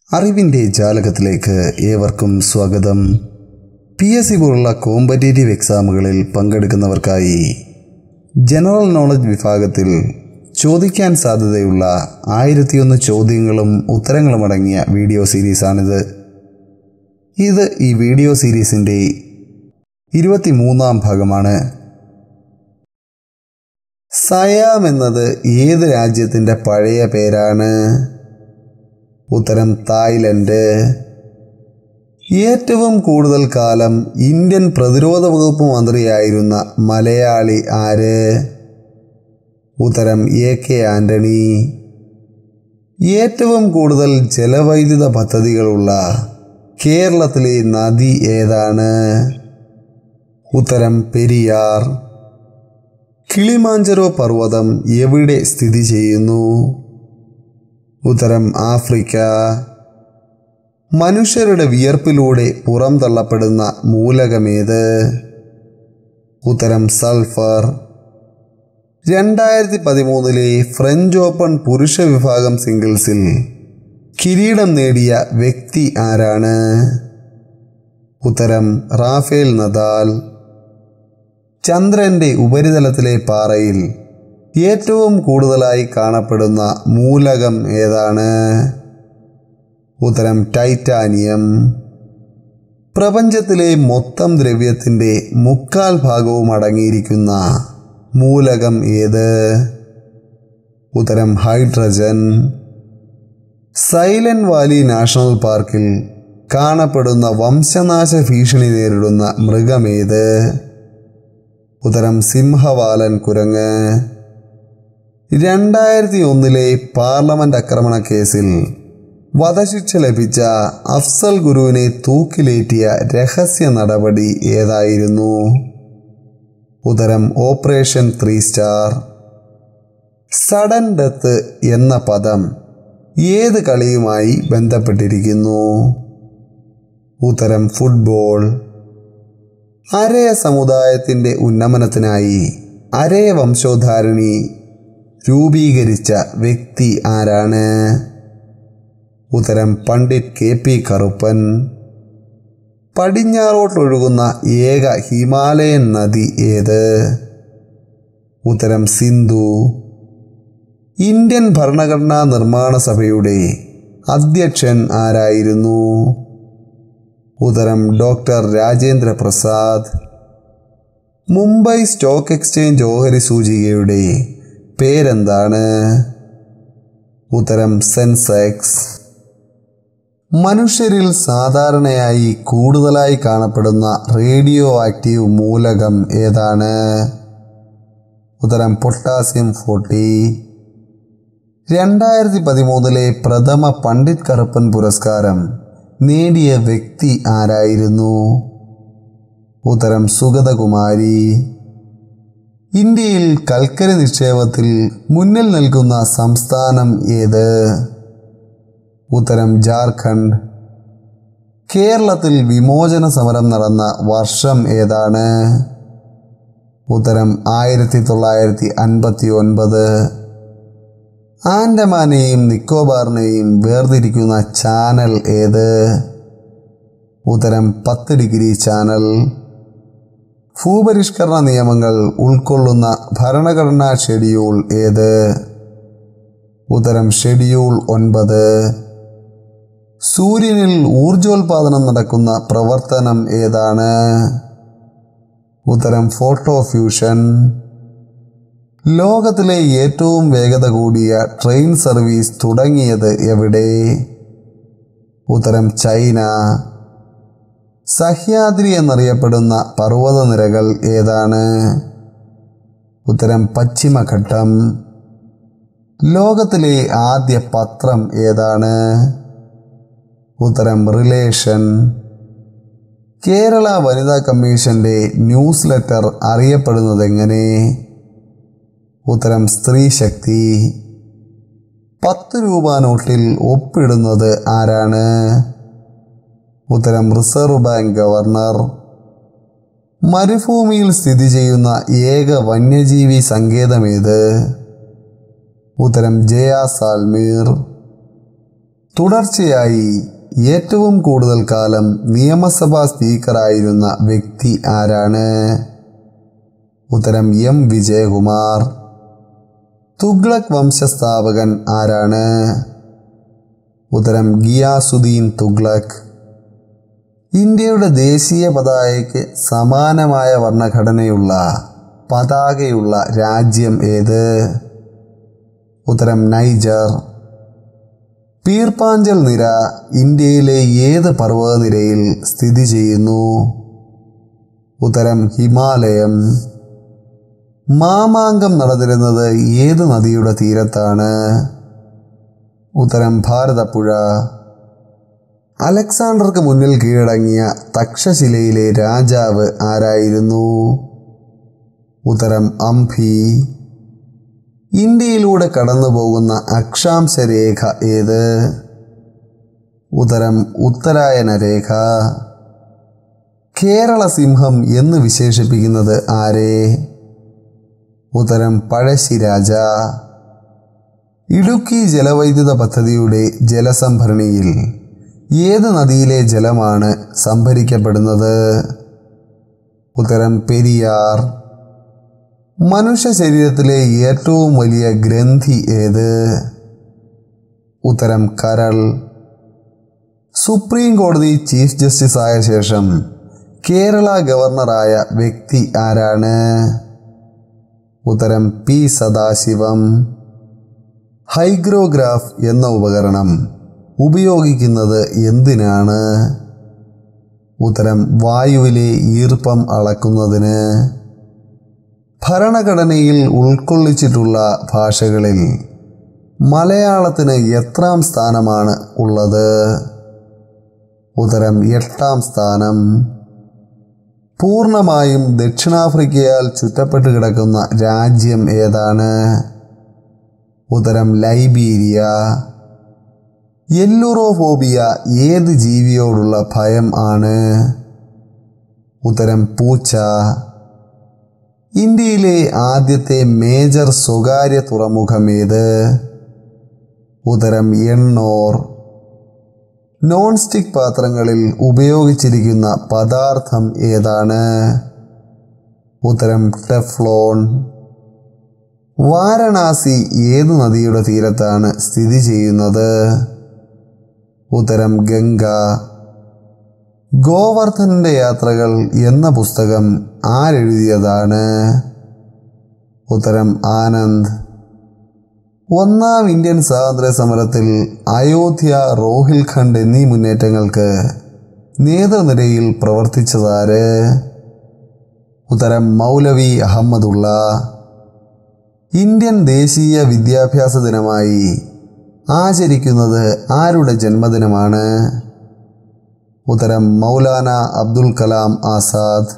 അറിവിൻ്റെ ജാലകത്തിലേക്ക് ഏവർക്കും സ്വാഗതം പി എസ് സി പോലുള്ള കോമ്പറ്റേറ്റീവ് എക്സാമുകളിൽ പങ്കെടുക്കുന്നവർക്കായി ജനറൽ നോളജ് വിഭാഗത്തിൽ ചോദിക്കാൻ സാധ്യതയുള്ള ആയിരത്തിയൊന്ന് ചോദ്യങ്ങളും ഉത്തരങ്ങളും അടങ്ങിയ വീഡിയോ സീരീസാണിത് ഇത് ഈ വീഡിയോ സീരീസിൻ്റെ ഇരുപത്തിമൂന്നാം ഭാഗമാണ് സയാം എന്നത് ഏത് രാജ്യത്തിൻ്റെ പഴയ പേരാണ് ഉത്തരം തായ്ലൻഡ് ഏറ്റവും കൂടുതൽ കാലം ഇന്ത്യൻ പ്രതിരോധ വകുപ്പ് മന്ത്രിയായിരുന്ന മലയാളി ആര് ഉത്തരം എ കെ ആന്റണി ഏറ്റവും കൂടുതൽ ജലവൈദ്യുത പദ്ധതികളുള്ള കേരളത്തിലെ നദി ഏതാണ് ഉത്തരം പെരിയാർ കിളിമാഞ്ചറോ പർവ്വതം എവിടെ സ്ഥിതി ചെയ്യുന്നു ഉത്തരം ആഫ്രിക്ക മനുഷ്യരുടെ വിയർപ്പിലൂടെ പുറംതള്ളപ്പെടുന്ന മൂലകമേത് ഉത്തരം സൾഫർ രണ്ടായിരത്തി പതിമൂന്നിലെ ഫ്രഞ്ച് ഓപ്പൺ പുരുഷ വിഭാഗം സിംഗിൾസിൽ കിരീടം നേടിയ വ്യക്തി ആരാണ് ഉത്തരം റാഫേൽ നദാൽ ചന്ദ്രന്റെ ഉപരിതലത്തിലെ പാറയിൽ ഏറ്റവും കൂടുതലായി കാണപ്പെടുന്ന മൂലകം ഏതാണ് ഉത്തരം ടൈറ്റാനിയം പ്രപഞ്ചത്തിലെ മൊത്തം ദ്രവ്യത്തിൻ്റെ മുക്കാൽ ഭാഗവും അടങ്ങിയിരിക്കുന്ന മൂലകം ഏത് ഉത്തരം ഹൈഡ്രജൻ സൈലന്റ് വാലി നാഷണൽ പാർക്കിൽ കാണപ്പെടുന്ന വംശനാശ ഭീഷണി നേരിടുന്ന മൃഗമേത് ഉത്തരം സിംഹവാലൻ കുരങ്ങ് രണ്ടായിരത്തി ഒന്നിലെ പാർലമെന്റ് ആക്രമണ കേസിൽ വധശിക്ഷ ലഭിച്ച അഫ്സൽ ഗുരുവിനെ തൂക്കിലേറ്റിയ രഹസ്യ നടപടി ഏതായിരുന്നു ഉത്തരം operation three star sudden death എന്ന പദം ഏത് കളിയുമായി ബന്ധപ്പെട്ടിരിക്കുന്നു ഉത്തരം ഫുട്ബോൾ അരയ സമുദായത്തിൻ്റെ ഉന്നമനത്തിനായി അരയ വംശോദ്ധാരണി രൂപീകരിച്ച വ്യക്തി ആരാണ് ഉത്തരം പണ്ഡിറ്റ് കെ പി കറുപ്പൻ പടിഞ്ഞാറോട്ടൊഴുകുന്ന ഏക ഹിമാലയൻ നദി ഏത് ഉത്തരം സിന്ധു ഇന്ത്യൻ ഭരണഘടനാ നിർമ്മാണ സഭയുടെ അധ്യക്ഷൻ ആരായിരുന്നു ഉത്തരം doctor Rajendra Prasad Mumbai stock exchange ഓഹരി സൂചികയുടെ പേരെന്താണ് ഉത്തരം സെൻസെക്സ് മനുഷ്യരിൽ സാധാരണയായി കൂടുതലായി കാണപ്പെടുന്ന റേഡിയോ ആക്റ്റീവ് മൂലകം ഏതാണ് ഉത്തരം പൊട്ടാസ്യം ഫോർട്ടി രണ്ടായിരത്തി പതിമൂന്നിലെ പ്രഥമ പണ്ഡിറ്റ് കറുപ്പൻ പുരസ്കാരം നേടിയ വ്യക്തി ആരായിരുന്നു ഉത്തരം സുഗതകുമാരി ഇന്ത്യയിൽ കൽക്കരി നിക്ഷേപത്തിൽ മുന്നിൽ നിൽക്കുന്ന സംസ്ഥാനം ഏത് ഉത്തരം ജാർഖണ്ഡ് കേരളത്തിൽ വിമോചന സമരം നടന്ന വർഷം ഏതാണ് ഉത്തരം ആയിരത്തി തൊള്ളായിരത്തി അൻപത്തി ഒൻപത് ആൻഡമാനെയും നിക്കോബാറിനെയും വേർതിരിക്കുന്ന ചാനൽ ഏത് ഉത്തരം പത്ത് ഡിഗ്രി ചാനൽ ഭൂപരിഷ്കരണ നിയമങ്ങൾ ഉൾക്കൊള്ളുന്ന ഭരണഘടനാ ഷെഡ്യൂൾ ഏത് ഉത്തരം ഷെഡ്യൂൾ ഒൻപത് സൂര്യനിൽ ഊർജോൽപാദനം നടക്കുന്ന പ്രവർത്തനം ഏതാണ് ഉത്തരം ഫോട്ടോ ഫ്യൂഷൻ ലോകത്തിലെ ഏറ്റവും വേഗത കൂടിയ ട്രെയിൻ സർവീസ് തുടങ്ങിയത് എവിടെ ഉത്തരം ചൈന സഹ്യാദ്രി എന്നറിയപ്പെടുന്ന പർവ്വതനിരകൾ ഏതാണ് ഉത്തരം പശ്ചിമഘട്ടം ലോകത്തിലെ ആദ്യ പത്രം ഏതാണ് ഉത്തരം റിലേഷൻ കേരള വനിതാ കമ്മീഷന്റെ ന്യൂസ് ലെറ്റർ അറിയപ്പെടുന്നത് എങ്ങനെ ഉത്തരം സ്ത്രീ ശക്തി പത്ത് രൂപ നോട്ടിൽ ഒപ്പിടുന്നത് ആരാണ് ഉത്തരം റിസർവ് ബാങ്ക് ഗവർണർ മരുഭൂമിയിൽ സ്ഥിതി ചെയ്യുന്ന ഏക വന്യജീവി സങ്കേതമേത് ഉത്തരം ജയ സാൽമീർ തുടർച്ചയായി ഏറ്റവും കൂടുതൽ കാലം നിയമസഭാ സ്പീക്കറായിരുന്ന വ്യക്തി ആരാണ് ഉത്തരം എം വിജയകുമാർ തുഗ്ലക് വംശസ്ഥാപകൻ ആരാണ് ഉത്തരം ഗിയാസുദ്ദീൻ തുഗ്ലക് ഇന്ത്യയുടെ ദേശീയ പതാകയ്ക്ക് സമാനമായ വർണ്ണഘടനയുള്ള പതാകയുള്ള രാജ്യം ഏത് ഉത്തരം നൈജർ പീർപ്പാഞ്ചൽ നിര ഇന്ത്യയിലെ ഏത് പർവ്വതനിരയിൽ സ്ഥിതി ചെയ്യുന്നു ഉത്തരം ഹിമാലയം മാമാങ്കം നടന്നിരുന്നത് ഏത് നദിയുടെ തീരത്താണ് ഉത്തരം ഭാരതപ്പുഴ അലക്സാണ്ടർക്ക് മുന്നിൽ കീഴടങ്ങിയ തക്ഷശിലയിലെ രാജാവ് ആരായിരുന്നു ഉത്തരം അംഫി ഇന്ത്യയിലൂടെ കടന്നു പോകുന്ന അക്ഷാംശ രേഖ ഏത് ഉത്തരം ഉത്തരായന രേഖ കേരള സിംഹം എന്ന് വിശേഷിപ്പിക്കുന്നത് ആരെ ഉത്തരം പഴശ്ശിരാജ ഇടുക്കി ജലവൈദ്യുത പദ്ധതിയുടെ ജലസംഭരണിയിൽ ഏത് നദിയിലെ ജലമാണ് സംഭരിക്കപ്പെടുന്നത് ഉത്തരം പെരിയാർ മനുഷ്യ ശരീരത്തിലെ ഏറ്റവും വലിയ ഗ്രന്ഥി ഏത് ഉത്തരം കരൾ സുപ്രീം കോടതി ചീഫ് ജസ്റ്റിസ് ആയ ശേഷം കേരള ഗവർണറായ വ്യക്തി ആരാണ് ഉത്തരം പി സദാശിവം ഹൈഗ്രോഗ്രാഫ് എന്ന ഉപകരണം ഉപയോഗിക്കുന്നത് എന്തിനാണ് ഉത്തരം വായുവിലെ ഈർപ്പം അളക്കുന്നതിന് ഭരണഘടനയിൽ ഉൾക്കൊള്ളിച്ചിട്ടുള്ള ഭാഷകളിൽ മലയാളത്തിന് എത്രാം സ്ഥാനമാണ് ഉള്ളത് ഉത്തരം എട്ടാം സ്ഥാനം പൂർണ്ണമായും ദക്ഷിണാഫ്രിക്കയാൽ ചുറ്റപ്പെട്ട് കിടക്കുന്ന രാജ്യം ഏതാണ് ഉത്തരം ലൈബീരിയ എല്ലുറോഫോബിയ ഏത് ജീവിയോടുള്ള ഭയം ആണ് ഉത്തരം പൂച്ച ഇന്ത്യയിലെ ആദ്യത്തെ മേജർ സ്വകാര്യ തുറമുഖം ഏത് ഉത്തരം എണ്ണോർ നോൺ സ്റ്റിക് പാത്രങ്ങളിൽ ഉപയോഗിച്ചിരിക്കുന്ന പദാർത്ഥം ഏതാണ് ഉത്തരം ടെഫ്ലോൺ വാരണാസി ഏത് നദിയുടെ തീരത്താണ് സ്ഥിതി ചെയ്യുന്നത് ഉത്തരം ഗംഗ ഗോവർദ്ധനന്റെ യാത്രകൾ എന്ന പുസ്തകം ആരെഴുതിയതാണ് ഉത്തരം ആനന്ദ് ഒന്നാം ഇന്ത്യൻ സ്വാതന്ത്ര്യ സമരത്തിൽ അയോധ്യ റോഹിൽഖണ്ഡ് എന്നീ മുന്നേറ്റങ്ങൾക്ക് നേതൃനിരയിൽ പ്രവർത്തിച്ചതാര് ഉത്തരം മൗലവി അഹമ്മദുള്ള ഇന്ത്യൻ ദേശീയ വിദ്യാഭ്യാസ ദിനമായി ആചരിക്കുന്നത് ആരുടെ ജന്മദിനമാണ് ഉത്തരം മൗലാന അബ്ദുൽ കലാം ആസാദ്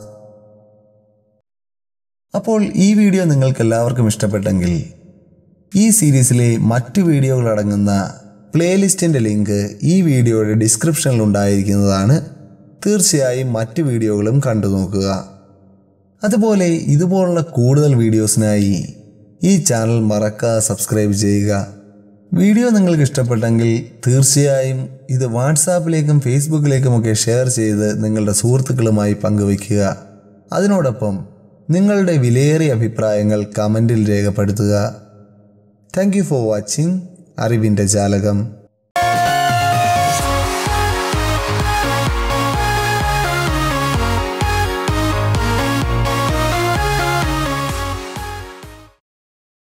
അപ്പോൾ ഈ വീഡിയോ നിങ്ങൾക്ക് എല്ലാവർക്കും ഇഷ്ടപ്പെട്ടെങ്കിൽ ഈ സീരീസിലെ മറ്റു വീഡിയോകൾ അടങ്ങുന്ന പ്ലേലിസ്റ്റിൻ്റെ ലിങ്ക് ഈ വീഡിയോയുടെ ഡിസ്ക്രിപ്ഷനിൽ ഉണ്ടായിരിക്കുന്നതാണ് തീർച്ചയായും മറ്റു വീഡിയോകളും കണ്ടു നോക്കുക അതുപോലെ ഇതുപോലുള്ള കൂടുതൽ വീഡിയോസിനായി ഈ ചാനൽ മറക്കാതെ സബ്സ്ക്രൈബ് ചെയ്യുക വീഡിയോ നിങ്ങൾക്ക് ഇഷ്ടപ്പെട്ടെങ്കിൽ തീർച്ചയായും ഇത് വാട്സാപ്പിലേക്കും ഫേസ്ബുക്കിലേക്കുമൊക്കെ ഷെയർ ചെയ്ത് നിങ്ങളുടെ സുഹൃത്തുക്കളുമായി പങ്കുവയ്ക്കുക അതിനോടൊപ്പം നിങ്ങളുടെ വിലയേറിയ അഭിപ്രായങ്ങൾ കമൻറ്റിൽ രേഖപ്പെടുത്തുക താങ്ക് യു ഫോർ വാച്ചിങ് അറിവിൻ്റെ ജാലകം